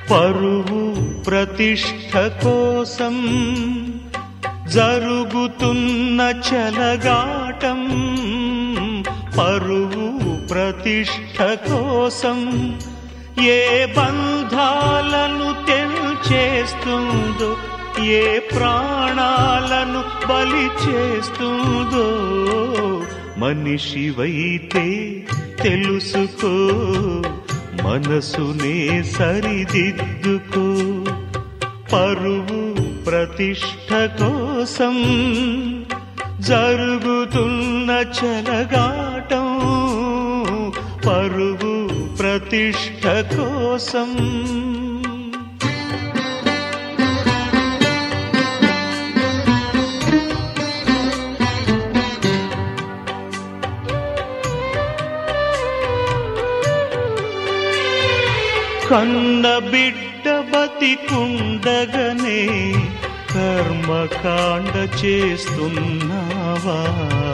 పరువు ప్రతిష్ట కోసం జరుగుతున్న చలగాటం పరువు ప్రతిష్ట కోసం ఏ బంధాలను తెల్చేస్తుందో ఏ ప్రాణాలను బలి చేస్తుందో మనిషివైతే తెలుసుకో మనసునే సరిదిద్దుకో పరువు ప్రతిష్ట కోసం జరుగుతున్న చలగాటం పరువు ప్రతిష్ట కోసం కన్న బిడ్డ బతికుండగనే కర్మకాండ చేస్తున్నావా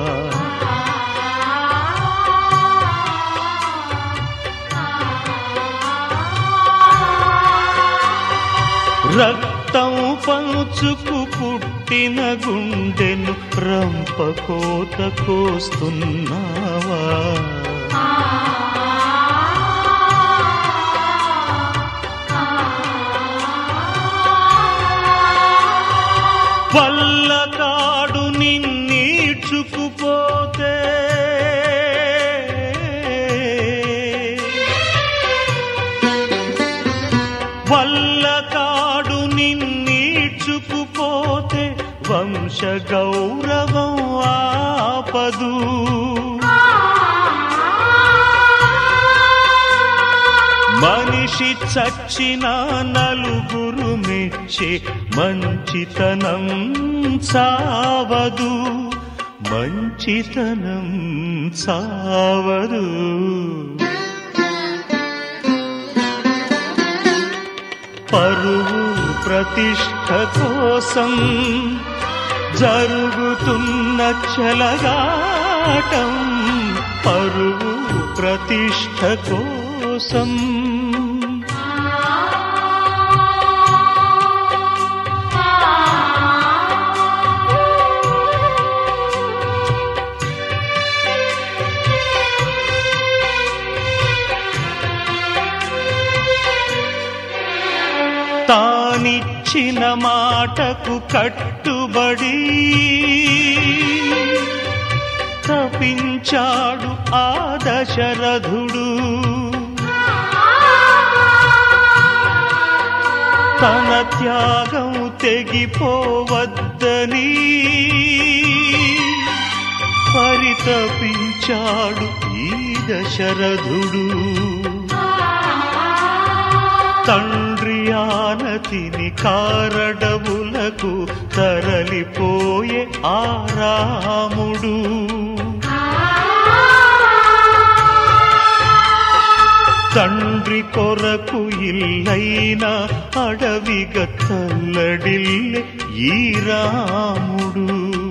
రక్తం పంచుకు పుట్టిన గుండెను రంపకోత కోస్తున్నావా పల్లకాడు నిన్నీడ్చుకుపోతే వల్లకాడు నిన్నీడ్చుకుపోతే వంశ గౌరవం ఆపదు మనిషి చచ్చిన నలుగురు మెచ్చే మంచితనం సావదు మంచితనం సావదు పరువు ప్రతిష్ట కోసం జరుగుతున్న చలగాటం పరువు ప్రతిష్ట కోసం తానిచ్చిన మాటకు కట్టుబడి తపించాడు ఆ దశరథుడు తన త్యాగం తెగిపోవద్దని పరితపించాడు ఈ దశరథుడు తండ్రి ఆనతిని కారడవులకు తరలిపోయే ఆ రాముడు తండ్రి కొరకు ఇల్లైన అడవిగ తల్లడిల్లె ఈ రాముడు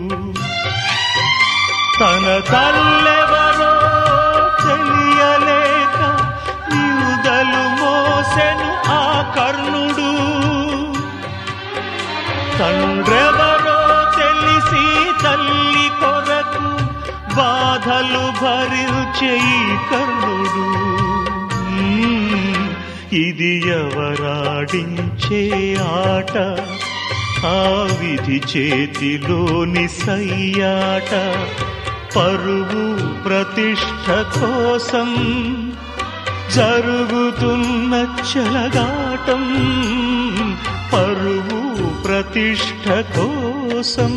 తన తల్లెవరో తెలియలేక యుదలు మోసెను ఆ కర్ణుడు తండ్రెవరో తెలిసి తల్లి కొరకు బాధలు భరించే ఈ కర్ణుడు మ్మ్, ఇది ఎవరాడించే ఆట ఆ విధి చేతిలోని సయ్యాట పరువు ప్రతిష్ట కోసం జరుగుతున్న చలగాటం పరువు ప్రతిష్ట కోసం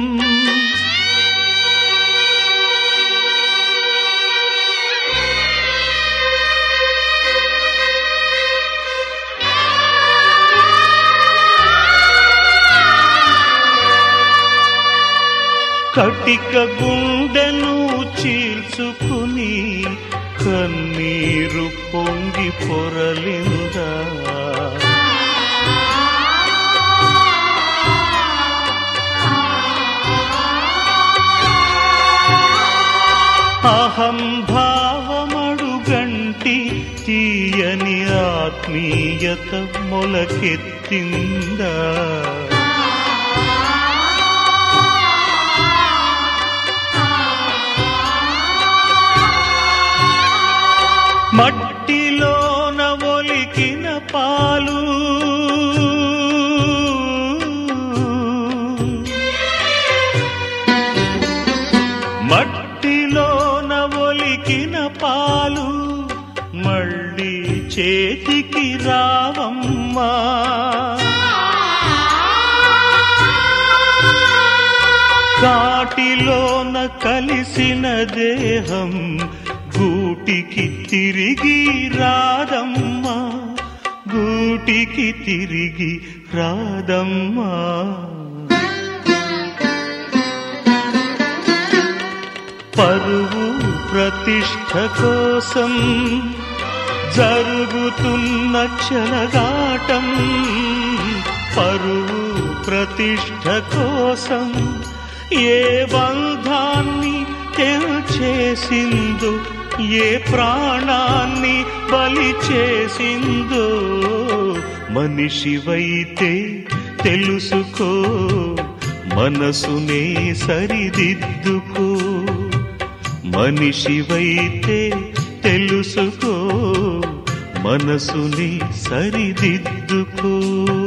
కటిక గుండెను చీల్చుకుని కన్నీరు పొంగి పొరలిందా అహం భావమడుగంటి తీయని ఆత్మ ఆత్మీయత మొలకెత్తిందా మట్టిలోన ఒలికిన పాలు మట్టిలోన ఒలికిన పాలు మళ్ళీ చేతికి రావమ్మా కాటిలోన కలిసిన దేహం గూటికి తిరిగి రాదమ్మా గూటికి తిరిగి రాదమ్మా పరువు ప్రతిష్ట కోసం జరుగుతున్న చెలగాటం పరువు ప్రతిష్ట కోసం ఏ బంధాన్ని తెల్చేసిందో ఏ ప్రాణాన్ని బలి చేసిందో మనిషివైతే తెలుసుకో మనసునే సరిదిద్దుకో మనిషివైతే తెలుసుకో మనసుని సరిదిద్దుకో